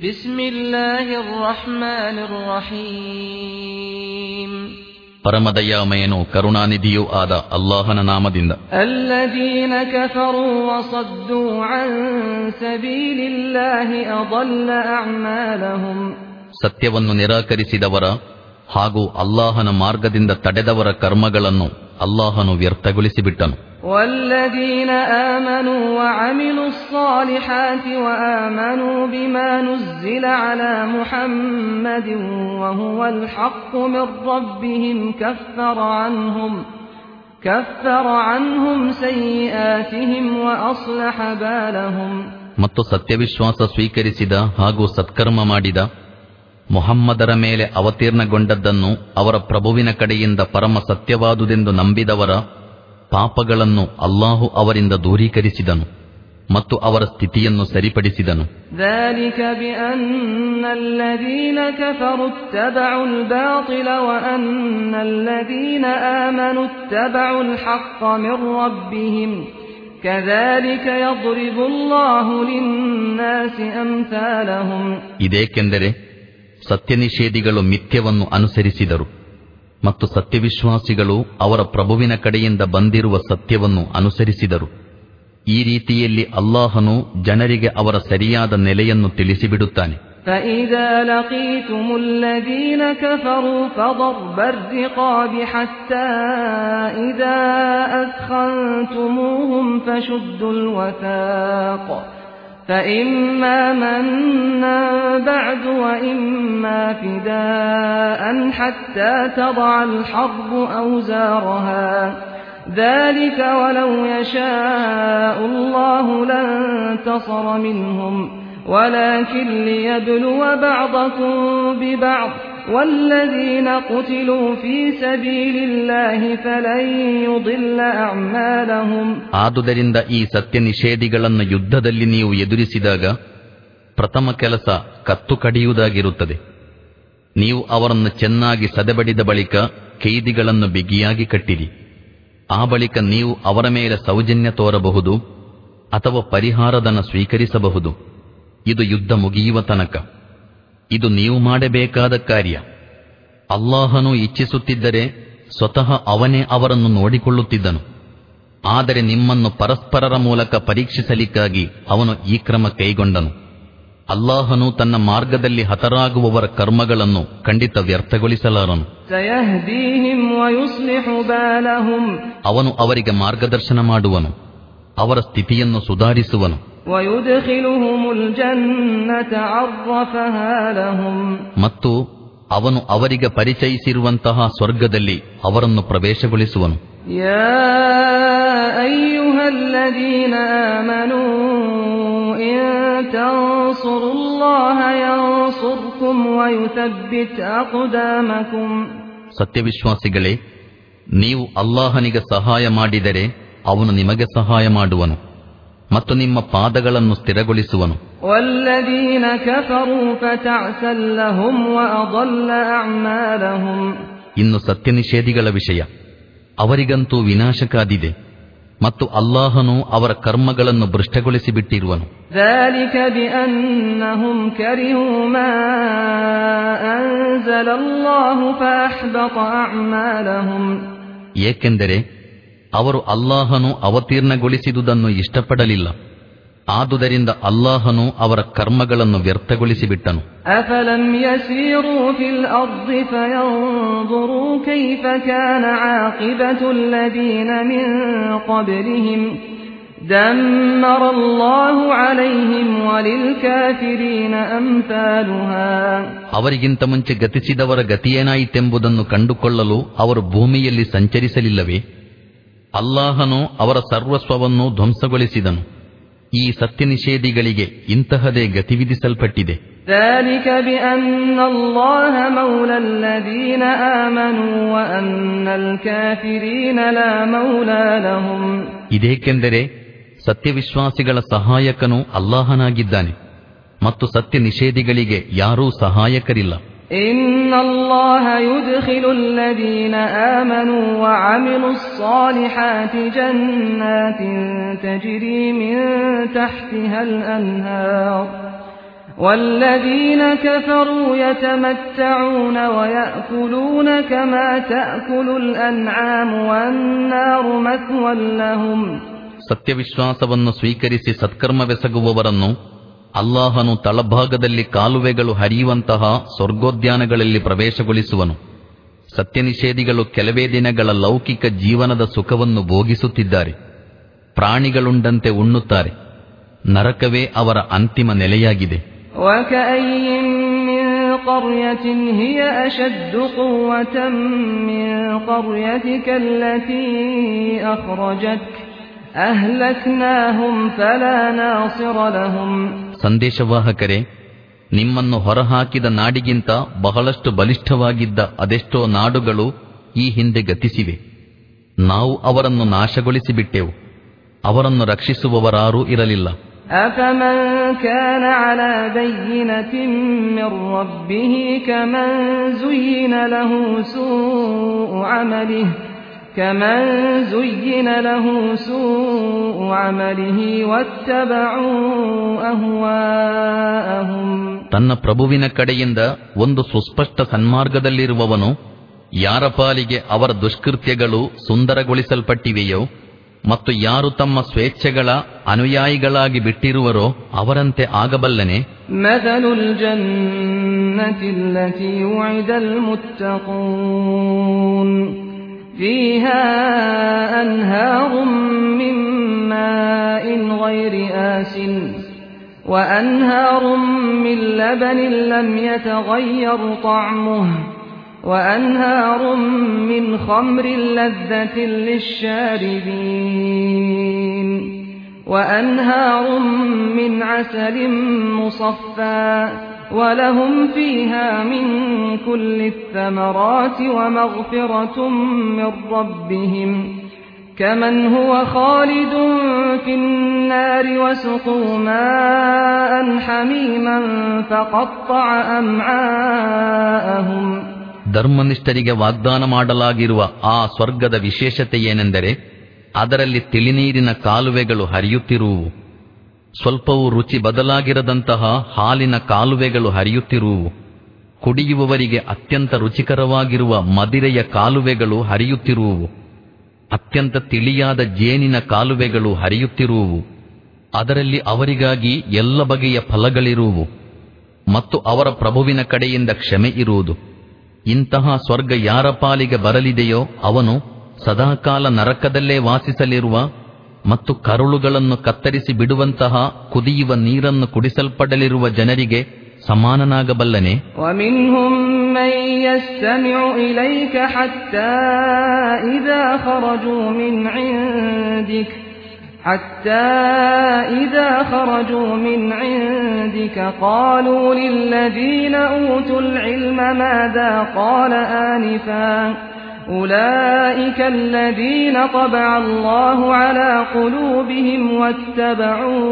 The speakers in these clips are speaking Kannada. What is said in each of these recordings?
بسم الله الرحمن الرحيم ಪರಮದಯಾಮಯನು ಕರುಣಾನಿಧಿಯೂ ಆದ ಅಲ್ಲಾಹನ ನಾಮದಿಂದ الذين كفروا وصدوا عن سبيل الله أضل أعمالهم ಸತ್ಯವನ್ನು ನಿರಾಕರಿಸಿದವರ ಹಾಗೂ ಅಲ್ಲಾಹನ ಮಾರ್ಗದಿಂದ ತಡೆದವರ ಕರ್ಮಗಳನ್ನು ಅಲ್ಲಾಹನು ವ್ಯರ್ಥಗೊಳಿಸಿಬಿಟ್ಟನು والذين آمنوا وعملوا الصالحات وآمنوا بما نزل على محمد وهو الحق من ربهم كفر عنهم كفر عنهم سيئاتهم وأصلح بالهم ಮತ್ತು ಸತ್ಯವಿಶ್ವಾಸ ಸ್ವೀಕರಿಸಿದ ಹಾಗೂ ಸತ್ಕರ್ಮ ಮಾಡಿದ ಮೊಹಮ್ಮದರ ಮೇಲೆ ಅವತೀರ್ಣಗೊಂಡದ್ದನ್ನು ಅವರ ಪ್ರಭುವಿನ ಕಡೆಯಿಂದ ಪರಮ ಸತ್ಯವಾದುದೆಂದು ನಂಬಿದವರ ಪಾಪಗಳನ್ನು ಅಲ್ಲಾಹು ಅವರಿಂದ ದೂರೀಕರಿಸಿದನು ಮತ್ತು ಅವರ ಸ್ಥಿತಿಯನ್ನು ಸರಿಪಡಿಸಿದನು ذلك بأن الذين كفروا اتبعوا الباطل وأن الذين آمنوا اتبعوا الحق من ربهم كذلك يضرب الله للناس أمثالهم ಇದೇಕೆಂದರೆ ಸತ್ಯನಿಷೇಧಿಗಳು ಮಿಥ್ಯವನ್ನು ಅನುಸರಿಸಿದರು ಮತ್ತು ಸತ್ಯವಿಶ್ವಾಸಿಗಳು ಅವರ ಪ್ರಭುವಿನ ಕಡೆಯಿಂದ ಬಂದಿರುವ ಸತ್ಯವನ್ನು ಅನುಸರಿಸಿದರು ಈ ರೀತಿಯಲ್ಲಿ ಅಲ್ಲಾಹನು ಜನರಿಗೆ ಅವರ ಸರಿಯಾದ ನೆಲೆಯನ್ನು ತಿಳಿಸಿಬಿಡುತ್ತಾನೆ فإذا لقيتم الذين كفروا فضرب الرقاب حتى إذا أثخنتموهم فشدوا الوثاق فإما منا بعد وإما فداء حتى تضع الحرب أوزارها ذلك ولو يشاء الله لانتصر منهم ولكن ليبلو بعضكم ببعض والذين قتلوا في سبيل الله فلن يضل أعمالهم ಆದುದರಿಂದ ಈ ಸತ್ಯ ನಿಷೇಧಿಗಳನ್ನು ಯುದ್ಧದಲ್ಲಿ ನೀವು ಎದುರಿಸಿದಾಗ ಪ್ರಥಮ ಕೆಲಸ ಕತ್ತು ಕಡಿಯುವುದಾಗಿರುತ್ತದೆ ನೀವು ಅವರನ್ನು ಚೆನ್ನಾಗಿ ಸದೆಬಡಿದ ಬಳಿಕ ಕೈದಿಗಳನ್ನು ಬಿಗಿಯಾಗಿ ಕಟ್ಟಿರಿ ಆ ಬಳಿಕ ನೀವು ಅವರ ಮೇಲೆ ಸೌಜನ್ಯ ತೋರಬಹುದು ಅಥವಾ ಪರಿಹಾರಧನ ಸ್ವೀಕರಿಸಬಹುದು ಇದು ಯುದ್ಧ ಮುಗಿಯುವ ತನಕ ಇದು ನೀವು ಮಾಡಬೇಕಾದ ಕಾರ್ಯ ಅಲ್ಲಾಹನು ಇಚ್ಛಿಸುತ್ತಿದ್ದರೆ ಸ್ವತಃ ಅವನೇ ಅವರನ್ನು ನೋಡಿಕೊಳ್ಳುತ್ತಿದ್ದನು ಆದರೆ ನಿಮ್ಮನ್ನು ಪರಸ್ಪರರ ಮೂಲಕ ಪರೀಕ್ಷಿಸಲಿಕ್ಕಾಗಿ ಅವನು ಈ ಕ್ರಮ ಕೈಗೊಂಡನು ಅಲ್ಲಾಹನು ತನ್ನ ಮಾರ್ಗದಲ್ಲಿ ಹತರಾಗುವವರ ಕರ್ಮಗಳನ್ನು ಖಂಡಿತ ವ್ಯರ್ಥಗೊಳಿಸಲಾರನು سيهديهم ويصلح بالهم ಅವನು ಅವರಿಗೆ ಮಾರ್ಗದರ್ಶನ ಮಾಡುವನು ಅವರ ಸ್ಥಿತಿಯನ್ನು ಸುಧಾರಿಸುವನು ويدخلهم الجنة عرفها لهم ಮತ್ತು ಅವನು ಅವರಿಗೆ ಪರಿಚಯಿಸಿರುವಂತಹ ಸ್ವರ್ಗದಲ್ಲಿ ಅವರನ್ನು ಪ್ರವೇಶಗೊಳಿಸುವನು يا أيها الذين آمنوا إن تنصروا الله ينصركم ويثبت أقدامكم ಸತ್ಯವಿಶ್ವಾಸಿಗಳೇ ನೀವು ಅಲ್ಲಾಹನಿಗೆ ಸಹಾಯ ಮಾಡಿದರೆ ಅವನು ನಿಮಗೆ ಸಹಾಯ ಮಾಡುವನು ಮತ್ತು ನಿಮ್ಮ ಪಾದಗಳನ್ನು ಸ್ಥಿರಗೊಳಿಸುವನು والذين كفروا فتعسا لهم وأضل أعمالهم ಇನ್ನು ಸತ್ಯ ನಿಷೇಧಿಗಳ ವಿಷಯ ಅವರಿಗಂತೂ ವಿನಾಶಕಾದಿದೆ ಮತ್ತು ಅಲ್ಲಾಹನು ಅವರ ಕರ್ಮಗಳನ್ನು ಭ್ರಷ್ಟಗೊಳಿಸಿಬಿಟ್ಟಿರುವನು ذلك بأنهم كرهوا ما أنزل الله فأحبط أعمالهم ಏಕೆಂದರೆ ಅವರು ಅಲ್ಲಾಹನು ಅವತೀರ್ಣಗೊಳಿಸಿದುದನ್ನು ಇಷ್ಟಪಡಲಿಲ್ಲ ಆದುದರಿಂದ ಅಲ್ಲಾಹನು ಅವರ ಕರ್ಮಗಳನ್ನು ವ್ಯರ್ಥಗೊಳಿಸಿಬಿಟ್ಟನು أفلم يسيروا في الأرض فينظروا كيف كان عاقبة الذين من قبلهم دمر الله عليهم وللكافرين أمثالها ಅವರಿಗಿಂತ ಮುಂಚೆ ಗತಿಸಿದವರ ಗತಿಯೇನಾಯಿತೆಂಬುದನ್ನು ಕಂಡುಕೊಳ್ಳಲು ಅವರು ಭೂಮಿಯಲ್ಲಿ ಸಂಚರಿಸಲಿಲ್ಲವೇ ಅಲ್ಲಾಹನು ಅವರ ಸರ್ವಸ್ವವನ್ನು ಧ್ವಂಸಗೊಳಿಸಿದನು ಈ ಸತ್ಯ ನಿಷೇಧಿಗಳಿಗೆ ಇಂತಹದೇ ಗತಿ ವಿಧಿಸಲ್ಪಟ್ಟಿದೆ ذلك بأن الله مولى الذين آمنوا وأن الكافرين لا مولى لهم ಇದೇಕೆಂದರೆ ಸತ್ಯವಿಶ್ವಾಸಿಗಳ ಸಹಾಯಕನು ಅಲ್ಲಾಹನಾಗಿದ್ದಾನೆ ಮತ್ತು ಸತ್ಯ ನಿಷೇಧಿಗಳಿಗೆ ಯಾರೂ ಸಹಾಯಕರಿಲ್ಲ إن الله يدخل الذين آمنوا وعملوا الصالحات جنات تجري من تحتها الأنهار والذين كفروا يتمتعون ويأكلون كما تأكل الأنعام والنار مثوى لهم ಸತ್ಯವಿಶ್ವಾಸವನ್ನು ಸ್ವೀಕರಿಸಿ ಸತ್ಕರ್ಮವೆಸಗುವವರನ್ನು ಅಲ್ಲಾಹನು ತಳಭಾಗದಲ್ಲಿ ಕಾಲುವೆಗಳು ಹರಿಯುವಂತಹ ಸ್ವರ್ಗೋದ್ಯಾನಗಳಲ್ಲಿ ಪ್ರವೇಶಗೊಳಿಸುವನು ಸತ್ಯನಿಷೇಧಿಗಳು ಕೆಲವೇ ದಿನಗಳ ಲೌಕಿಕ ಜೀವನದ ಸುಖವನ್ನು ಭೋಗಿಸುತ್ತಿದ್ದಾರೆ ಪ್ರಾಣಿಗಳುಂಡಂತೆ ಉಣ್ಣುತ್ತಾರೆ ನರಕವೇ ಅವರ ಅಂತಿಮ ನೆಲೆಯಾಗಿದೆ وكأي من قرية هي أشد قوة من قريتك التي أخرجتك أهلكناهم فلا ناصر لهم ಸಂದೇಶವಾಹಕರೇ ನಿಮ್ಮನ್ನು ಹೊರಹಾಕಿದ ನಾಡಿಗಿಂತ ಬಹಳಷ್ಟು ಬಲಿಷ್ಠವಾಗಿದ್ದ ಅದೆಷ್ಟೋ ನಾಡುಗಳು ಈ ಹಿಂದೆ ಗತಿಸಿವೆ ನಾವು ಅವರನ್ನು ನಾಶಗೊಳಿಸಿಬಿಟ್ಟೆವು ಅವರನ್ನು ರಕ್ಷಿಸುವವರಾರೂ ಇರಲಿಲ್ಲ أفمن كان على بينة من ربه كمن زين له سوء عمله كمن زين له سوء عمله واتبعوا أهواءهم ತನ್ನ ಪ್ರಭುವಿನ ಕಡೆಯಿಂದ ಒಂದು ಸುಸ್ಪಷ್ಟ ಸನ್ಮಾರ್ಗದಲ್ಲಿರುವವನು ಯಾರ ಪಾಲಿಗೆ ಅವರ ದುಷ್ಕೃತ್ಯಗಳು ಸುಂದರಗೊಳಿಸಲ್ಪಟ್ಟಿವೆಯೋ ಮತ್ತು ಯಾರು ತಮ್ಮ ಸ್ವೇಚ್ಛೆಗಳ ಅನುಯಾಯಿಗಳಾಗಿ ಬಿಟ್ಟಿರುವರೋ ಅವರಂತೆ ಆಗಬಲ್ಲನೆ مثل الجنة التي وعد المتقون فيها أنهار من ماء غير آس وأنهار من لبن لم يتغير طعمه وأنهار من خمر لذة للشاربين وأنهار من عسل مصفى ولهم فيها من كل الثمرات ومغفرة من ربهم كمن هو خالد في النار وسقوا ماء حميما فقطع أمعاءهم ಧರ್ಮನಿಷ್ಠರಿಗೆ ವಾಗ್ದಾನ ಮಾಡಲಾಗಿರುವ ಆ ಸ್ವರ್ಗದ ವಿಶೇಷತೆ ಏನೆಂದರೆ ಅದರಲ್ಲಿ ತಿಳಿನೀರಿನ ಕಾಲುವೆಗಳು ಹರಿಯುತ್ತಿರುವು ಸ್ವಲ್ಪವೂ ರುಚಿ ಬದಲಾಗಿರದಂತಹ ಹಾಲಿನ ಕಾಲುವೆಗಳು ಹರಿಯುತ್ತಿರುವು ಕುಡಿಯುವವರಿಗೆ ಅತ್ಯಂತ ರುಚಿಕರವಾಗಿರುವ ಮದಿರೆಯ ಕಾಲುವೆಗಳು ಹರಿಯುತ್ತಿರುವು ಅತ್ಯಂತ ತಿಳಿಯಾದ ಜೇನಿನ ಕಾಲುವೆಗಳು ಹರಿಯುತ್ತಿರುವು ಅದರಲ್ಲಿ ಅವರಿಗಾಗಿ ಎಲ್ಲ ಬಗೆಯ ಫಲಗಳಿರುವು ಮತ್ತು ಅವರ ಪ್ರಭುವಿನ ಕಡೆಯಿಂದ ಕ್ಷಮೆ ಇರುವುದು ಇಂತಹ ಸ್ವರ್ಗ ಯಾರ ಪಾಲಿಗೆ ಬರಲಿದೆಯೋ ಅವನು ಸದಾಕಾಲ ನರಕದಲ್ಲೇ ವಾಸಿಸಲಿರುವ ಮತ್ತು ಕರುಳುಗಳನ್ನು ಕತ್ತರಿಸಿ ಬಿಡುವಂತಹ ಕುದಿಯುವ ನೀರನ್ನು ಕುಡಿಸಲ್ಪಡಲಿರುವ ಜನರಿಗೆ ಸಮಾನನಾಗಬಲ್ಲನೆ ومنهم من يستمع إليك حتى إذا خرجوا من عندك حتى إذا خرجوا من عندك قالوا للذين أوتوا العلم ماذا قال آنفا أولئك الذين طبع الله على قلوبهم واتبعوا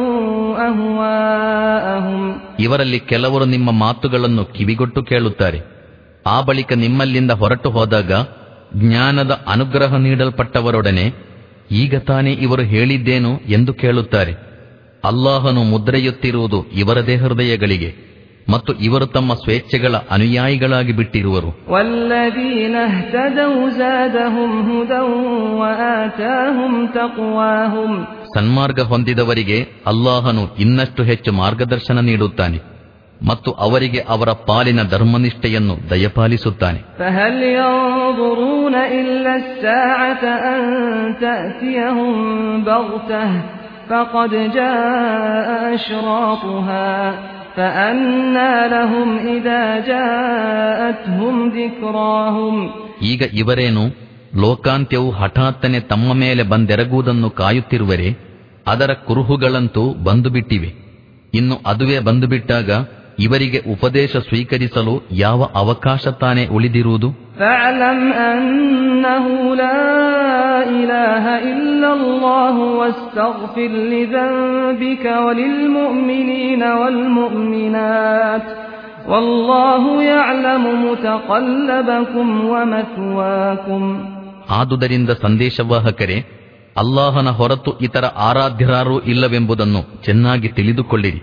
أهواءهم ಇವರಲ್ಲಿ ಕೆಲವರು ನಿಮ್ಮ ಮಾತುಗಳನ್ನು ಕಿವಿಗೊಟ್ಟು ಕೇಳುತ್ತಾರೆ ಆ ಬಳಿಕ ನಿಮ್ಮಲ್ಲಿಂದ ಹೊರಟು ಹೋದಾಗ ಜ್ಞಾನದ ಅನುಗ್ರಹ ನೀಡಲ್ಪಟ್ಟವರೊಡನೆ ಈಗ ತಾನೇ ಇವರು ಹೇಳಿದ್ದೇನು ಎಂದು ಕೇಳುತ್ತಾರೆ ಅಲ್ಲಾಹನು ಮುದ್ರೆಯುತ್ತಿರುವುದು ಇವರದೇ ಹೃದಯಗಳಿಗೆ ಮತ್ತು ಇವರು ತಮ್ಮ ಸ್ವೇಚ್ಛೆಗಳ ಅನುಯಾಯಿಗಳಾಗಿ ಬಿಟ್ಟಿರುವರು والذين اهتدوا زادهم هدى وآتاهم تقواهم ಸನ್ಮಾರ್ಗ ಹೊಂದಿದವರಿಗೆ ಅಲ್ಲಾಹನು ಇನ್ನಷ್ಟು ಹೆಚ್ಚು ಮಾರ್ಗದರ್ಶನ ನೀಡುತ್ತಾನೆ ಮತ್ತು ಅವರಿಗೆ ಅವರ ಪಾಲಿನ ಧರ್ಮನಿಷ್ಠೆಯನ್ನು ದಯಪಾಲಿಸುತ್ತಾನೆ فهل ينظرون إلا الساعة أن تأتيهم بغتة فقد جاء أشراطها فأنى لهم إذا جاءتهم ذكراهم ಈಗ ಇವರೇನು ಲೋಕಾಂತ್ಯವು ಹಠಾತ್ತನೆ ತಮ್ಮ ಮೇಲೆ ಬಂದೆರಗುವುದನ್ನು ಕಾಯುತ್ತಿರುವರೆ ಅದರ ಕುರುಹುಗಳಂತೂ ಬಂದುಬಿಟ್ಟಿವೆ ಇನ್ನು ಅದುವೇ ಬಂದುಬಿಟ್ಟಾಗ ಇವರಿಗೆ ಉಪದೇಶ ಸ್ವೀಕರಿಸಲು ಯಾವ ಅವಕಾಶ ತಾನೇ ಉಳಿದಿರುವುದು فاعلم أنه لا إله إلا الله واستغفر لذنبك وللمؤمنين والمؤمنات والله يعلم متقلبكم ومثواكم ಆದುದರಿಂದ ಸಂದೇಶವಾಹಕರೇ ಅಲ್ಲಾಹನ ಹೊರತು ಇತರ ಆರಾಧ್ಯರಾರೂ ಇಲ್ಲವೆಂಬುದನ್ನು ಚೆನ್ನಾಗಿ ತಿಳಿದುಕೊಳ್ಳಿರಿ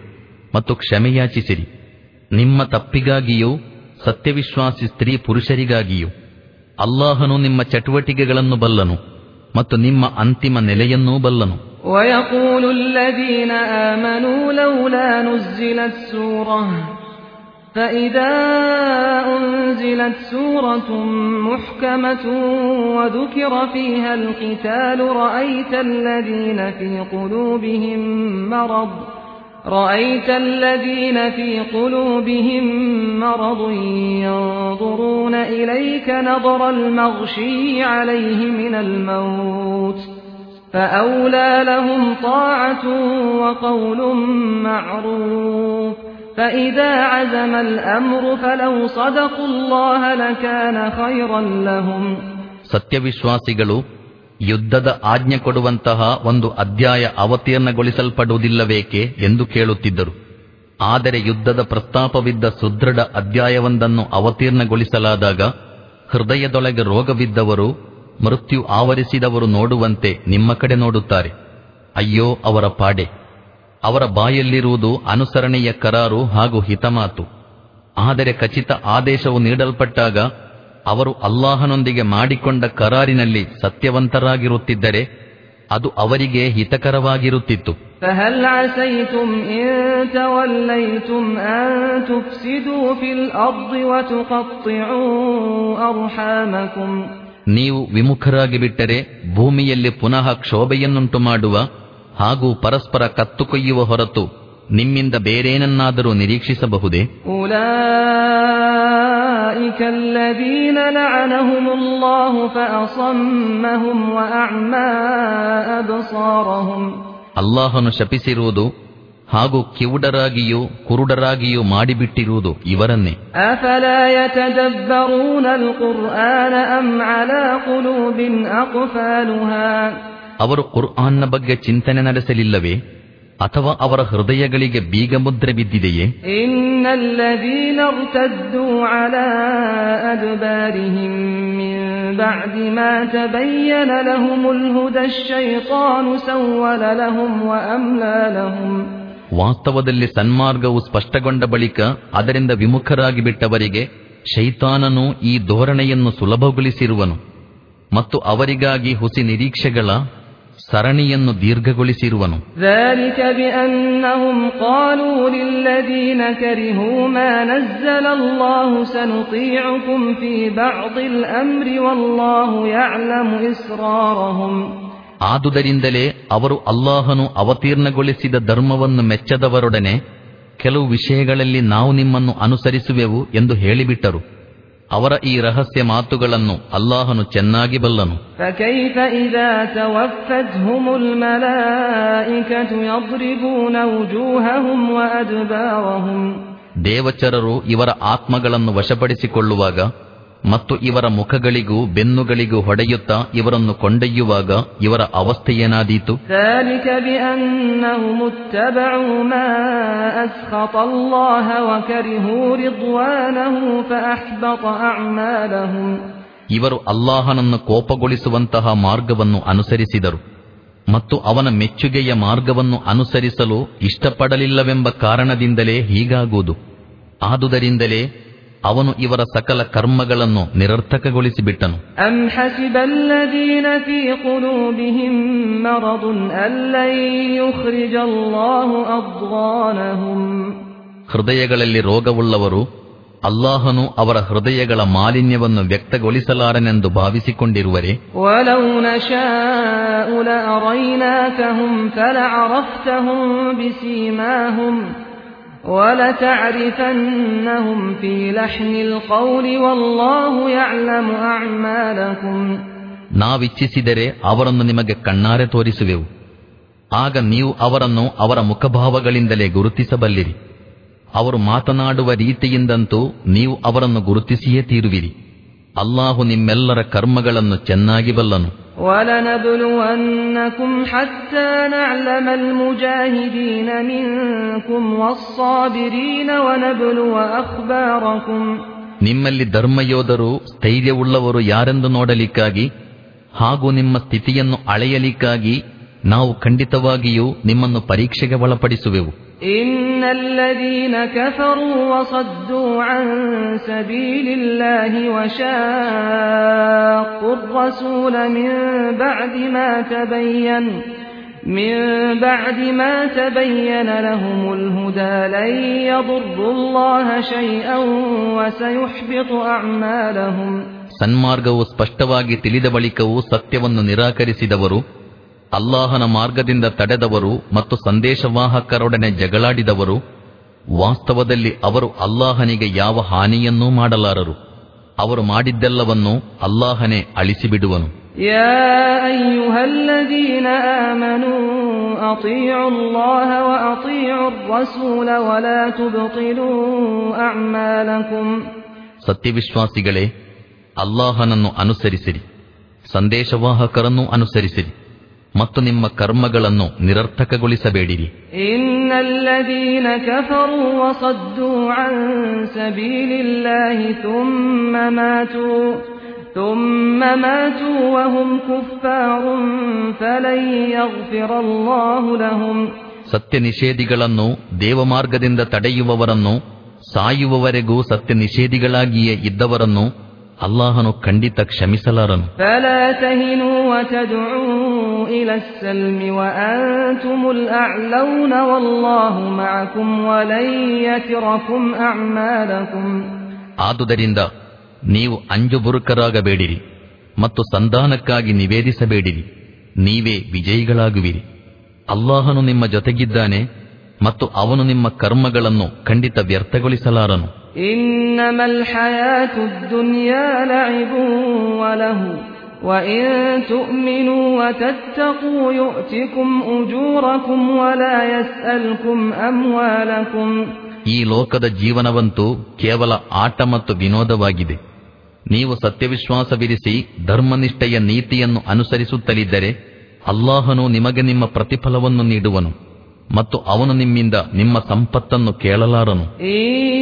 ಮತ್ತು ಕ್ಷಮೆಯಾಚಿಸಿರಿ ನಿಮ್ಮ ತಪ್ಪಿಗಾಗಿಯೂ ಸತ್ಯವಿಶ್ವಾಸಿ ಸ್ತ್ರೀ ಪುರುಷರಿಗಾಗಿಯೂ ಅಲ್ಲಾಹನು ನಿಮ್ಮ ಚಟುವಟಿಕೆಗಳನ್ನು ಬಲ್ಲನು ಮತ್ತು ನಿಮ್ಮ ಅಂತಿಮ ನೆಲೆಯನ್ನೂ ಬಲ್ಲನು ويقول الذين آمنوا لولا نزلت سورة فإذا أنزلت سورة محكمة وذكر فيها القتال رأيت الذين في قلوبهم مرض رأيت الذين في قلوبهم مرض ينظرون إليك نظر المغشي عليه من الموت فأولى لهم طاعة وقول معروف فإذا عزم الأمر فلو صدقوا الله لكان خيرا لهم ಸತ್ಯವಿಶ್ವಾಸಿಗಳು ಯುದ್ಧದ ಆಜ್ಞೆ ಕೊಡುವಂತಹ ಒಂದು ಅಧ್ಯಾಯ ಅವತೀರ್ಣಗೊಳಿಸಲ್ಪಡುವುದಿಲ್ಲವೇಕೆ ಎಂದು ಕೇಳುತ್ತಿದ್ದರು ಆದರೆ ಯುದ್ಧದ ಪ್ರಸ್ತಾಪವಿದ್ದ ಸುದೃಢ ಅಧ್ಯಾಯವೊಂದನ್ನು ಅವತೀರ್ಣಗೊಳಿಸಲಾದಾಗ ಹೃದಯದೊಳಗೆ ರೋಗವಿದ್ದವರು ಮೃತ್ಯು ಆವರಿಸಿದವರು ನೋಡುವಂತೆ ನಿಮ್ಮ ಕಡೆ ನೋಡುತ್ತಾರೆ ಅಯ್ಯೋ ಅವರ ಪಾಡೆ ಅವರ ಬಾಯಲ್ಲಿರುವುದು ಅನುಸರಣೆಯ ಕರಾರು ಹಾಗೂ ಹಿತಮಾತು ಆದರೆ ಖಚಿತ ಆದೇಶವು ನೀಡಲ್ಪಟ್ಟಾಗ ಅವರು ಅಲ್ಲಾಹನೊಂದಿಗೆ ಮಾಡಿಕೊಂಡ ಕರಾರಿನಲ್ಲಿ ಸತ್ಯವಂತರಾಗಿರುತ್ತಿದ್ದರೆ ಅದು ಅವರಿಗೆ ಹಿತಕರವಾಗಿರುತ್ತಿತ್ತು فهل عسيتم إن توليتم أن تفسدوا في الأرض وتقطعوا أرحامكم ನೀವು ವಿಮುಖರಾಗಿ ಬಿಟ್ಟರೆ ಭೂಮಿಯಲ್ಲಿ ಪುನಃ ಕ್ಷೋಭೆಯನ್ನುಂಟು ಮಾಡುವ ಹಾಗೂ ಪರಸ್ಪರ ಕತ್ತು ಕೊಯ್ಯುವ ಹೊರತು ನಿಮ್ಮಿಂದ ಬೇರೇನನ್ನಾದರೂ ನಿರೀಕ್ಷಿಸಬಹುದೇ أولئك الذين لعنهم الله فأصمهم وأعمى أبصارهم ಅಲ್ಲಾಹನು ಶಪಿಸಿರುವುದು ಹಾಗೂ ಕಿವುಡರಾಗಿಯೂ ಕುರುಡರಾಗಿಯೂ ಮಾಡಿಬಿಟ್ಟಿರುವುದು ಇವರನ್ನೇ أفلا يتدبرون القرآن أم على قلوب أقفالها ಅವರು ಕುರ್ಆನ್ನ ಬಗ್ಗೆ ಚಿಂತನೆ ನಡೆಸಲಿಲ್ಲವೇ ಅಥವಾ ಅವರ ಹೃದಯಗಳಿಗೆ ಬೀಗ ಮುದ್ರೆ ಬಿದ್ದಿದೆಯೇ إن الذين ارتدوا على أدبارهم من بعد ما تبين لهم الهدى الشيطان سول لهم وأملى لهم ವಾಸ್ತವದಲ್ಲಿ ಸನ್ಮಾರ್ಗವು ಸ್ಪಷ್ಟಗೊಂಡ ಬಳಿಕ ಅದರಿಂದ ವಿಮುಖರಾಗಿ ಬಿಟ್ಟವರಿಗೆ ಶೈತಾನನು ಈ ಧೋರಣೆಯನ್ನು ಸುಲಭಗೊಳಿಸಿರುವನು ಮತ್ತು ಅವರಿಗಾಗಿ ಹುಸಿ ನಿರೀಕ್ಷೆಗಳ ಸರಣಿಯನ್ನು ದೀರ್ಘಗೊಳಿಸಿರುವನು ذلك بأنهم قالوا للذين كرهوا ما نزل الله سنطيعكم في بعض الأمر والله يعلم إسرارهم ಆದುದರಿಂದಲೇ ಅವರು ಅಲ್ಲಾಹನು ಅವತೀರ್ಣಗೊಳಿಸಿದ ಧರ್ಮವನ್ನು ಮೆಚ್ಚದವರೊಡನೆ ಕೆಲವು ವಿಷಯಗಳಲ್ಲಿ ನಾವು ನಿಮ್ಮನ್ನು ಅನುಸರಿಸುವೆವು ಎಂದು ಹೇಳಿಬಿಟ್ಟರು ಅವರ ಈ ರಹಸ್ಯ ಮಾತುಗಳನ್ನು ಅಲ್ಲಾಹನು ಚೆನ್ನಾಗಿ ಬಲ್ಲನು فكيف إذا توفتهم الملائكة يضربون وجوههم وأدبارهم ದೇವಚರರು ಇವರ ಆತ್ಮಗಳನ್ನು ವಶಪಡಿಸಿಕೊಳ್ಳುವಾಗ ಮತ್ತು ಇವರ ಮುಖಗಳಿಗೂ ಬೆನ್ನುಗಳಿಗೂ ಹೊಡೆಯುತ್ತಾ ಇವರನ್ನು ಕೊಂಡೊಯ್ಯುವಾಗ ಇವರ ಅವಸ್ಥೆಯೇನಾದೀತು ذلك بأنهم اتبعوا ما أسخط الله وكرهوا رضوانه فأحبط أعمالهم ಇವರು ಅಲ್ಲಾಹನನ್ನು ಕೋಪಗೊಳಿಸುವಂತಹ ಮಾರ್ಗವನ್ನು ಅನುಸರಿಸಿದರು ಮತ್ತು ಅವನ ಮೆಚ್ಚುಗೆಯ ಮಾರ್ಗವನ್ನು ಅನುಸರಿಸಲು ಇಷ್ಟಪಡಲಿಲ್ಲವೆಂಬ ಕಾರಣದಿಂದಲೇ ಹೀಗಾಗುವುದು ಆದುದರಿಂದಲೇ ಅವನು ಇವರ ಸಕಲ ಕರ್ಮಗಳನ್ನು ನಿರರ್ಥಕಗೊಳಿಸಿಬಿಟ್ಟನು أم حسب الذين في قلوبهم مرض أن لن يخرج الله أضغانهم ಹೃದಯಗಳಲ್ಲಿ ರೋಗವುಳ್ಳವರು ಅಲ್ಲಾಹನು ಅವರ ಹೃದಯಗಳ ಮಾಲಿನ್ಯವನ್ನು ವ್ಯಕ್ತಗೊಳಿಸಲಾರನೆಂದು ಭಾವಿಸಿಕೊಂಡಿರುವರೆ ولو نشاء لأريناكهم فلعرفتهم بسيماهم ولتعرفنهم في لحن القول والله يعلم أعمالكم ನಾವಿಚ್ಛಿಸಿದರೆ ಅವರನ್ನು ನಿಮಗೆ ಕಣ್ಣಾರೆ ತೋರಿಸುವೆವು ಆಗ ನೀವು ಅವರನ್ನು ಅವರ ಮುಖಭಾವಗಳಿಂದಲೇ ಗುರುತಿಸಬಲ್ಲಿರಿ ಅವರು ಮಾತನಾಡುವ ರೀತಿಯಿಂದಂತೂ ನೀವು ಅವರನ್ನು ಗುರುತಿಸಿಯೇ ತೀರುವಿರಿ ಅಲ್ಲಾಹು ನಿಮ್ಮೆಲ್ಲರ ಕರ್ಮಗಳನ್ನು ಚೆನ್ನಾಗಿ ಬಲ್ಲನು ولنبلونكم حتى نعلم المجاهدين منكم والصابرين ونبلو أخباركم ನಿಮ್ಮಲ್ಲಿ ಧರ್ಮಯೋಧರು ಸ್ಥೈರ್ಯವುಳ್ಳವರು ಯಾರೆಂದು ನೋಡಲಿಕ್ಕಾಗಿ ಹಾಗೂ ನಿಮ್ಮ ಸ್ಥಿತಿಯನ್ನು ಅಳೆಯಲಿಕ್ಕಾಗಿ ನಾವು ಖಂಡಿತವಾಗಿಯೂ ನಿಮ್ಮನ್ನು ಪರೀಕ್ಷೆಗೆ ಒಳಪಡಿಸುವೆವು إن الذين كفروا وصدوا عن سبيل الله وشاقوا الرسول من بعد ما تبين من بعد ما تبين لهم الهدى لن يضروا الله شيئا وسيحبط أعمالهم ಸನ್ಮಾರ್ಗವು ಸ್ಪಷ್ಟವಾಗಿ ತಿಳಿದ ಬಳಿಕವೂ ಸತ್ಯವನ್ನು ನಿರಾಕರಿಸಿದವರು ಅಲ್ಲಾಹನ ಮಾರ್ಗದಿಂದ ತಡೆದವರು ಮತ್ತು ಸಂದೇಶವಾಹಕರೊಡನೆ ಜಗಳಾಡಿದವರು ವಾಸ್ತವದಲ್ಲಿ ಅವರು ಅಲ್ಲಾಹನಿಗೆ ಯಾವ ಹಾನಿಯನ್ನೂ ಮಾಡಲಾರರು ಅವರು ಮಾಡಿದ್ದೆಲ್ಲವನ್ನೂ ಅಲ್ಲಾಹನೇ ಅಳಿಸಿಬಿಡುವನು يا أيها الذين آمنوا أطيعوا الله وأطيعوا الرسول ولا تبطلوا أعمالكم ಸತ್ಯವಿಶ್ವಾಸಿಗಳೇ ಅಲ್ಲಾಹನನ್ನು ಅನುಸರಿಸಿರಿ ಸಂದೇಶವಾಹಕರನ್ನು ಅನುಸರಿಸಿರಿ ಮತ್ತು ನಿಮ್ಮ ಕರ್ಮಗಳನ್ನು ನಿರರ್ಥಕಗೊಳಿಸಬೇಡಿರಿ إن الذين كفروا وصدوا عن سبيل الله ثم ماتوا ثم ماتوا وهم كفار فلن يغفر الله لهم ಸತ್ಯ ನಿಷೇಧಿಗಳನ್ನು ದೇವಮಾರ್ಗದಿಂದ ತಡೆಯುವವರನ್ನು ಸಾಯುವವರೆಗೂ ಸತ್ಯ ನಿಷೇಧಿಗಳಾಗಿಯೇ ಇದ್ದವರನ್ನು ಅಲ್ಲಾಹನು ಖಂಡಿತ ಕ್ಷಮಿಸಲಾರನು فلا تهنوا وتدعوا إلى السلم وأنتم الأعلون والله معكم ولن يتركم أعمالكم ಆದುದರಿಂದ ನೀವು ಅಂಜುಬುರುಕರಾಗಬೇಡಿರಿ ಮತ್ತು ಸಂಧಾನಕ್ಕಾಗಿ ನಿವೇದಿಸಬೇಡಿರಿ ನೀವೇ ವಿಜಯಿಗಳಾಗುವಿರಿ ಅಲ್ಲಾಹನು ನಿಮ್ಮ ಜೊತೆಗಿದ್ದಾನೆ ಮತ್ತು ಅವನು ನಿಮ್ಮ ಕರ್ಮಗಳನ್ನು ಖಂಡಿತ ವ್ಯರ್ಥಗೊಳಿಸಲಾರನು إنما الحياة الدنيا لعب وله وإن تؤمنوا وتتقوا يؤتكم أجوركم ولا يسألكم أموالكم ಈ ಲೋಕದ ಜೀವನವಂತೂ ಕೇವಲ ಆಟ ಮತ್ತು ವಿನೋದವಾಗಿದೆ ನೀವು ಸತ್ಯವಿಶ್ವಾಸವಿರಿಸಿ ಧರ್ಮನಿಷ್ಠೆಯ ನೀತಿಯನ್ನು ಅನುಸರಿಸುತ್ತಲಿದ್ದರೆ ಅಲ್ಲಾಹನು ನಿಮಗೆ ನಿಮ್ಮ ಪ್ರತಿಫಲವನ್ನು ನೀಡುವನು ಮತ್ತು ಅವನು ನಿಮ್ಮಿಂದ ನಿಮ್ಮ ಸಂಪತ್ತನ್ನು ಕೇಳಲಾರನು إن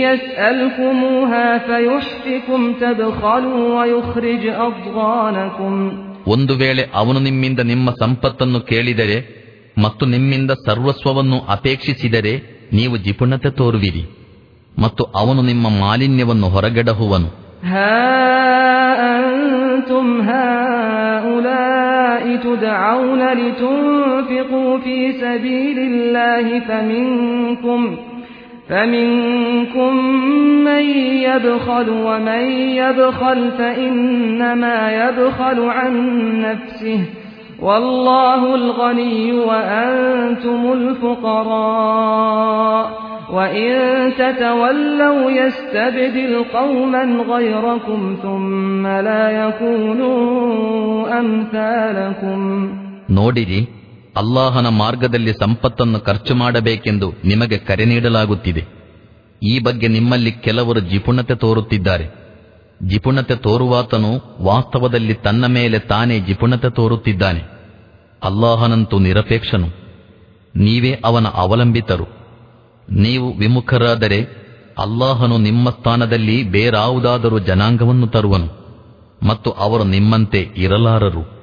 يسألكموها فيحفكم تبخلوا ويخرج أضغانكم ಒಂದು ವೇಳೆ ಅವನು ನಿಮ್ಮಿಂದ ನಿಮ್ಮ ಸಂಪತ್ತನ್ನು ಕೇಳಿದರೆ ಮತ್ತು ನಿಮ್ಮಿಂದ ಸರ್ವಸ್ವವನ್ನು ಅಪೇಕ್ಷಿಸಿದರೆ ನೀವು ಜಿಪುಣತೆ ತೋರುವಿರಿ ಮತ್ತು ಅವನು ನಿಮ್ಮ ಮಾಲಿನ್ಯವನ್ನು ಹೊರಗೆಡಹುವನು ها أنتم هؤلاء تدعون لتنفقوا في سبيل الله فمنكم فمنكم من يبخل ومن يبخل فإنما يبخل عن نفسه والله الغني وأنتم الفقراء وإن تتولوا يستبدل قوما غيركم ثم لا يكونوا أمثالكم ನೋಡಿರಿ ಅಲ್ಲಾಹನ ಮಾರ್ಗದಲ್ಲಿ ಸಂಪತ್ತನ್ನು ಖರ್ಚು ಮಾಡಬೇಕೆಂದು ನಿಮಗೆ ಕರೆ ನೀಡಲಾಗುತ್ತಿದೆ ಈ ಬಗ್ಗೆ ನಿಮ್ಮಲ್ಲಿ ಕೆಲವರು ಜಿಪುಣತೆ ತೋರುತ್ತಿದ್ದಾರೆ ಜಿಪುಣತೆ ತೋರುವಾತನು ವಾಸ್ತವದಲ್ಲಿ ತನ್ನ ಮೇಲೆ ತಾನೇ ಜಿಪುಣತೆ ತೋರುತ್ತಿದ್ದಾನೆ ಅಲ್ಲಾಹನಂತೂ ನಿರಪೇಕ್ಷನು ನೀವೇ ಅವನ ಅವಲಂಬಿತರು ನೀವು ವಿಮುಖರಾದರೆ ಅಲ್ಲಾಹನು ನಿಮ್ಮ ಸ್ಥಾನದಲ್ಲಿ ಬೇರಾವುದಾದರೂ ಜನಾಂಗವನ್ನು ತರುವನು ಮತ್ತು ಅವರು ನಿಮ್ಮಂತೆ ಇರಲಾರರು